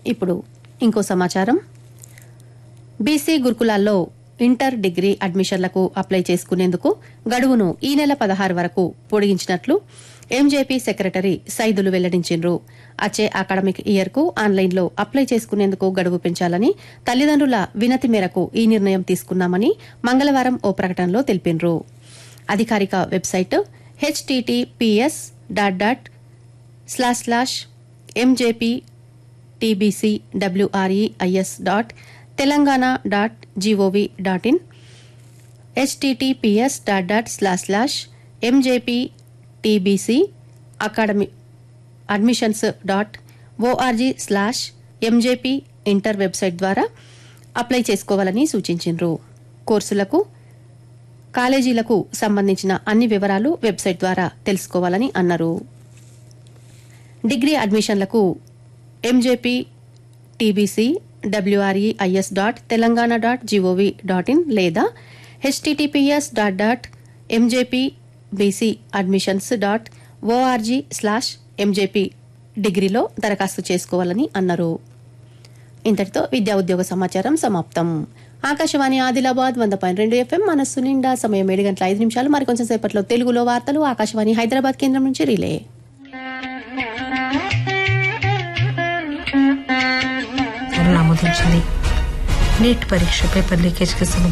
ఇప్పుడు ఇంకో సమాచారం బీసీ గురుకులాల్లో ఇంటర్ డిగ్రీ అడ్మిషన్లకు అప్లై చేసుకునేందుకు గడువును ఈ నెల పదహారు వరకు పొడిగించినట్లు ఎంజేపీ సెక్రటరీ సైదులు వెల్లడించిండ్రు వచ్చే అకాడమిక్ ఇయర్ కు ఆన్లైన్లో అప్లై చేసుకునేందుకు గడువు పెంచాలని తల్లిదండ్రుల వినతి మేరకు ఈ నిర్ణయం తీసుకున్నామని మంగళవారం ఓ ప్రకటనలో తెలిపిండ్రు అధికారిక website HTTPS dot dot slash slash MJP TBC WREIS dot Telangana dot GOV dot in HTTPS dot dot slash slash MJP TBC academy admissions dot ORG slash MJP inter website ద్వారా అప్లై చేసుకోవాలని సూచించిండ్రు కోర్సులకు కాలేజీలకు సంబంధించిన అన్ని వివరాలు వెబ్సైట్ ద్వారా తెలుసుకోవాలని అన్నారు డిగ్రీ అడ్మిషన్లకు MJP TBC WREIS dot Telangana dot GOV dot in లేదా HTTPS dot dot MJP BC admissions dot ORG slash MJP డిగ్రీలో దరఖాస్తు చేసుకోవాలని అన్నారు ఇంతటితో విద్యా ఉద్యోగ సమాచారం సమాప్తం ఆకాశవాణి ఆదిలాబాద్ వంద పాయింట్ రెండు ఎఫ్ఎం మనస్సు నిండా సమయం ఏడు గంటల ఐదు నిమిషాలు మరికొంచెం సేపట్లో తెలుగులో వార్తలు ఆకాశవాణి హైదరాబాద్ కేంద్రం నుంచి రిలే ఆమోదించింది నీట్ పరీక్ష పేపర్ లీకేజ్ కి